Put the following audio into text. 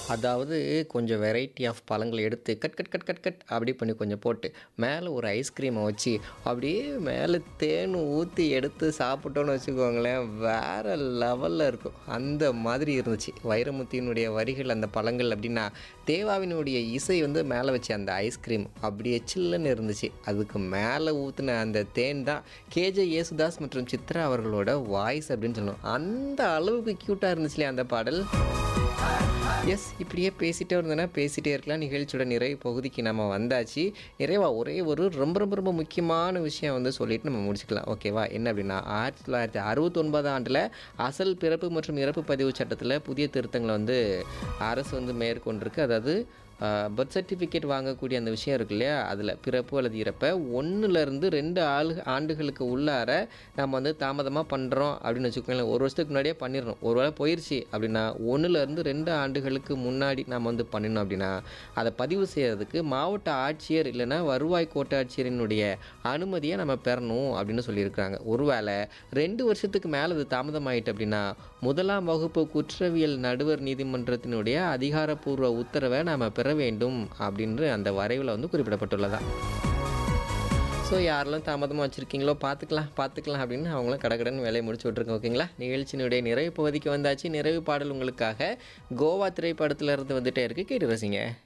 அதாவது கொஞ்சம் variety of பழங்கள எடுத்து cut cut cut cut cut அப்படி பண்ணி கொஞ்சம் போட்டு மேலே ஒரு ஐஸ்கிரீமை வச்சு அப்படியே மேலே தேன் ஊற்றி எடுத்து சாப்பிட்டோன்னு வச்சுக்கோங்களேன் வேறு லெவலில் இருக்கும் அந்த மாதிரி இருந்துச்சு வைரமுத்தியினுடைய வரிகள் அந்த பழங்கள் அப்படின்னா தேவாவினுடைய இசை வந்து மேலே வச்ச அந்த ஐஸ்கிரீம் அப்படியே சில்லுன்னு இருந்துச்சு அதுக்கு மேலே ஊற்றின அந்த தேன் தான் கேஜே யேசுதாஸ் மற்றும் சித்ரா அவர்களோட வாய்ஸ் அப்படின்னு சொல்லணும் அந்த அளவுக்கு க்யூட்டாக இருந்துச்சுலே அந்த பாடல் எஸ் இப்படியே பேசிட்டே இருந்தேன்னா பேசிட்டே இருக்கலாம் நிகழ்ச்சியோட நிறைவு பகுதிக்கு நம்ம வந்தாச்சு நிறைவா ஒரே ஒரு ரொம்ப ரொம்ப ரொம்ப முக்கியமான விஷயம் வந்து சொல்லிட்டு நம்ம முடிச்சுக்கலாம் ஓகேவா என்ன அப்படின்னா ஆயிரத்தி தொள்ளாயிரத்தி அறுபத்தொன்பதாம் ஆண்டில் அசல் பிறப்பு மற்றும் இறப்பு பதிவு சட்டத்தில் புதிய திருத்தங்களை வந்து அரசு வந்து மேற்கொண்டிருக்கு அதாவது பர்த் சர்டிஃபிகேட் வாங்கக்கூடிய அந்த விஷயம் இருக்கு இல்லையா அதில் பிறப்பு அல்லது இறப்பை ஒன்றுலேருந்து ரெண்டு ஆளு ஆண்டுகளுக்கு உள்ளார நம்ம வந்து தாமதமாக பண்ணுறோம் அப்படின்னு வச்சுக்கோங்களேன் ஒரு வருஷத்துக்கு முன்னாடியே பண்ணிடணும் ஒரு வேளை போயிடுச்சு அப்படின்னா ஒன்றுலேருந்து ரெண்டு ஆண்டுகளுக்கு முன்னாடி நம்ம வந்து பண்ணிடணும் அப்படின்னா அதை பதிவு செய்கிறதுக்கு மாவட்ட ஆட்சியர் இல்லைன்னா வருவாய் கோட்டாட்சியரினுடைய அனுமதியை நம்ம பெறணும் அப்படின்னு சொல்லியிருக்கிறாங்க ஒருவேளை ரெண்டு வருஷத்துக்கு மேலே அது தாமதமாயிட்டு அப்படின்னா முதலாம் வகுப்பு குற்றவியல் நடுவர் நீதிமன்றத்தினுடைய அதிகாரப்பூர்வ உத்தரவை நாம் பெற வேண்டும் அப்படின்னு அந்த வரைவில் வந்து குறிப்பிடப்பட்டுள்ளதா ஸோ யாரெல்லாம் தாமதமாக வச்சுருக்கீங்களோ பார்த்துக்கலாம் பார்த்துக்கலாம் அப்படின்னு அவங்களும் கடகடன்னு வேலையை முடிச்சு விட்ருக்கோம் ஓகேங்களா நிகழ்ச்சியினுடைய நிறைவு பகுதிக்கு வந்தாச்சு நிறைவு பாடல் உங்களுக்காக கோவா திரைப்படத்துல இருந்து வந்துட்டே இருக்கு கேட்டு ரசிங்க